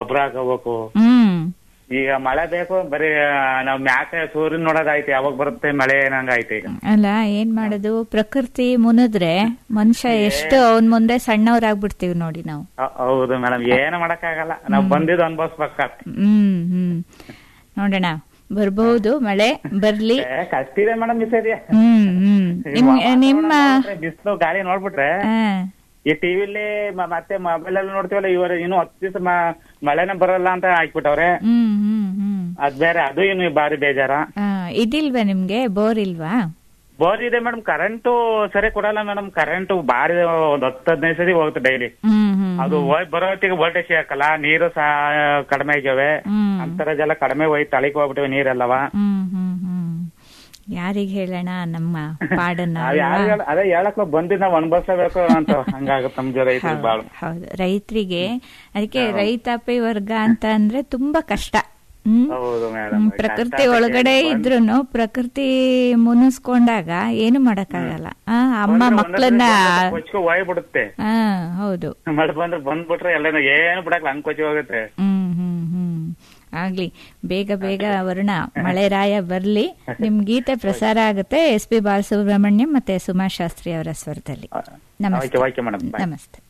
ಗೊಬ್ಬರ ಹಾಕೋಬೇಕು ಹ್ಮ್ ಈಗ ಮಳೆ ಬೇಕು ಬರೀ ನಾವ್ ಮ್ಯಾಕೆ ಸೂರ್ಯನ್ ನೋಡೋದೈತೆ ಯಾವಾಗ ಬರುತ್ತೆ ಮಳೆ ಏನಂಗ ಐತೆ ಈಗ ಅಲ್ಲ ಏನ್ ಮಾಡೋದು ಪ್ರಕೃತಿ ಮುನಿದ್ರೆ ಮನುಷ್ಯ ಎಷ್ಟು ಅವನ್ ಮುಂದೆ ಸಣ್ಣವ್ರಾಗ್ಬಿಡ್ತೀವಿ ನೋಡಿ ನಾವು ಹ- ಹೌದು ಮೇಡಮ್ ಏನು ಮಾಡಕ್ಕಾಗಲ್ಲ ನಾವ್ ಬಂದಿದ್ದು ಅನ್ಭವಿಸ್ಬೇಕ ಹ್ಮ್ ಹ್ಮ್ ನೋಡೋಣ ಬರ್ಬಹುದು ಮಳೆ ಬರ್ಲಿ ಕಷ್ಟ ಇದೆ ಮೇಡಮ್ ಈ ಸರಿ ಹ್ಮ್ ಹ್ಮ್ ನಿಮ್ ನಿಮ್ಮ ಬಿಸಿಲು ಗಾಳಿ ನೋಡ್ಬಿಟ್ರೆ ಆ, ಈ ಟಿವಿಲಿ ಮತ್ತೆ ಮೊಬೈಲ್ ಅಲ್ಲಿ ನೋಡ್ತೀವಲ್ಲ ಇವರು ಇನ್ನು ಹತ್ತು ದಿವಸ ಮಳೆನೇ ಬರಲ್ಲ ಅಂತ ಹಾಕ್ಬಿಟ್ಟವ್ರೆ ಹ್ಮ್ ಹ್ಮ್ ಹ್ಮ್ ಅದ್ ಬೇರೆ ಅದು ಇನ್ನು ಬಾರಿ ಬೇಜಾರ ಆ, ಇದಿಲ್ವಾ ನಿಮ್ಗೆ ಬೋರ್ ಇಲ್ವಾ ಬೋರ್ ಇದೆ ಮೇಡಮ್ ಕರೆಂಟು ಸರಿ ಕೊಡಲ್ಲ ಮೇಡಮ್ ಕರೆಂಟ್ ಬಾರಿ ಒಂದ್ ಹತ್ತು ಹದಿನೈದು ಸತಿ ಹೋಗುತ್ತೆ ಡೈಲಿ ಹ್ಮ್ ಹ್ಮ್ ಅದು ಹೋಯ್ ಬರೋ ಹೊತ್ತಿಗೆ ವೋಲ್ಟೇಜ್ ಹಾಕಲ್ಲ ನೀರು ಸಹ ಕಡಿಮೆ ಆಗ್ಯಾವೆ ಹ್ಮ್ ಅಂತರದೆಲ್ಲ ಕಡಿಮೆ ಹೋಯ್ತು ತಳಿಕ್ ಹೋಗ್ಬಿಟ್ಟಿವೆ ನೀರೆಲ್ಲವ ಹ್ಮ್ ಹ್ಮ್ ಹ್ಮ್ ಯಾರಿಗ್ ಹೇಳೋಣ ನಮ್ಮ ಪಾಡನ್ನ ನಾವ್ ಯಾರು ಅಲ್ವಾ? ಹೇಳ- ಅದೇ ಹೇಳಕ್ ಬಂದಿದ್ ನಾವ್ ಅನುಭವಿಸಬೇಕು ಅಂತ ಹಂಗಾಗುತ್ತೆ ನಮ್ ರೈತರಿಗೆ ಹೌದು, ಬಾಳು ಹೌದು ರೈತರಿಗೆ ಅದಕ್ಕೆ ರೈತಾಪಿ ವರ್ಗ ಅಂತ ಅಂದ್ರೆ ತುಂಬಾ ಕಷ್ಟ ಹ್ಮ್ ಹೌದು ಮೇಡಮ್ ಹ್ಮ್, ಪ್ರಕೃತಿ ಒಳಗಡೆ ಇದ್ರೂನು ಪ್ರಕೃತಿ ಮುನಿಸ್ಕೊಂಡಾಗ ಏನು ಮಾಡಕ್ಕಾಗಲ್ಲ ಆ, ಅಮ್ಮ ಮಕ್ಕಳನ್ನ ಕೊಚ್ಕೊ ಹೋಗ್ಬಿಡುತ್ತೆ ಹಾ ಹೌದು ಮಳೆ ಬಂದ್ರೆ ಬಂದ್ಬಿಟ್ರೆ ಎಲ್ಲ ಏನು ಬಿಡಕ್ಲ ಹಂಗ್ ಕೊಚ್ಚಿ ಹೋಗುತ್ತೆ ಹ್ಮ್ ಹ್ಮ್ ಹ್ಮ್ ಆಗ್ಲಿ ಬೇಗ ಬೇಗ ವರುಣ ಮಳೆ ರಾಯ ಬರ್ಲಿ ನಿಮ್ ಗೀತೆ ಪ್ರಸಾರ ಆಗುತ್ತೆ ಎಸ್ ಪಿ ಬಾಲಸುಬ್ರಹ್ಮಣ್ಯಂ ಮತ್ತೆ ಸುಮಾ ಶಾಸ್ತ್ರಿ ಅವರ ಸ್ವರದಲ್ಲಿ ನಮಸ್ತೆ ಓಕೆ ಓಕೆ ಮೇಡಮ್ ಬಾಯ್ ನಮಸ್ತೆ